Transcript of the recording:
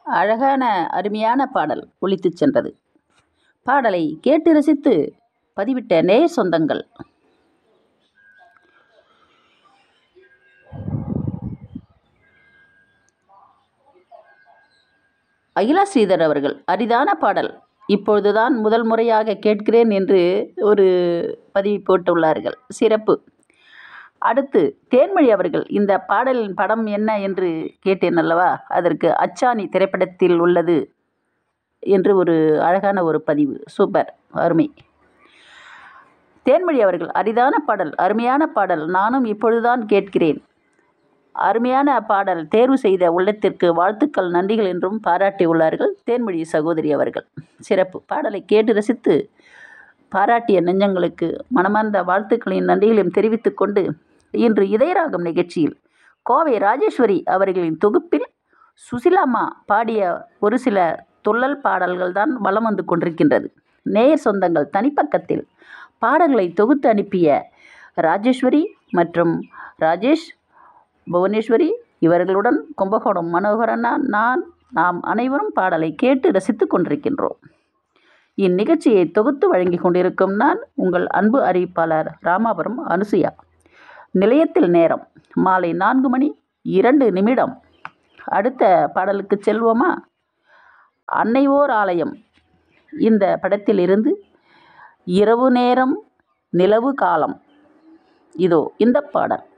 அழகான அருமையான பாடல் ஒலித்துச் சென்றது பாடலை கேட்டு ரசித்து பதிவிட்ட நேய சொந்தங்கள் அகிலா ஸ்ரீதர் அவர்கள் அரிதான பாடல் இப்பொழுதுதான் முதல் முறையாக கேட்கிறேன் என்று ஒரு பதிவு போட்டுள்ளார்கள் சிறப்பு அடுத்து தேன்மொழி அவர்கள் இந்த பாடலின் படம் என்ன என்று கேட்டேன் அல்லவா அதற்கு அச்சாணி திரைப்படத்தில் உள்ளது என்று ஒரு அழகான ஒரு பதிவு சூப்பர் அருமை தேன்மொழி அவர்கள் அரிதான பாடல் அருமையான பாடல் நானும் இப்பொழுதுதான் கேட்கிறேன் அருமையான பாடல் தேர்வு செய்த உள்ளத்திற்கு வாழ்த்துக்கள் நன்றிகள் என்றும் பாராட்டியுள்ளார்கள் தேன்மொழி சகோதரி அவர்கள் சிறப்பு பாடலை கேட்டு ரசித்து பாராட்டிய நெஞ்சங்களுக்கு மனமார்ந்த வாழ்த்துக்களையும் நன்றிகளையும் தெரிவித்துக் கொண்டு இன்று இதயராகம் நிகழ்ச்சியில் கோவை ராஜேஸ்வரி அவர்களின் தொகுப்பில் சுசிலாம்மா பாடிய ஒரு சில துள்ளல் பாடல்கள் தான் வலம் வந்து கொண்டிருக்கின்றது நேயர் சொந்தங்கள் தனிப்பக்கத்தில் பாடல்களை தொகுத்து அனுப்பிய ராஜேஸ்வரி மற்றும் ராஜேஷ் புவனேஸ்வரி இவர்களுடன் கும்பகோணம் மனோகரனா நான் நாம் அனைவரும் பாடலை கேட்டு ரசித்து கொண்டிருக்கின்றோம் இந்நிகழ்ச்சியை தொகுத்து வழங்கி கொண்டிருக்கும் நான் உங்கள் அன்பு அறிவிப்பாளர் ராமாபுரம் அனுசுயா நிலையத்தில் நேரம் மாலை நான்கு மணி இரண்டு நிமிடம் அடுத்த பாடலுக்கு செல்வோமா அன்னைவோர் ஆலயம் இந்த படத்தில் இருந்து இரவு நேரம் நிலவு காலம் இதோ இந்த பாடல்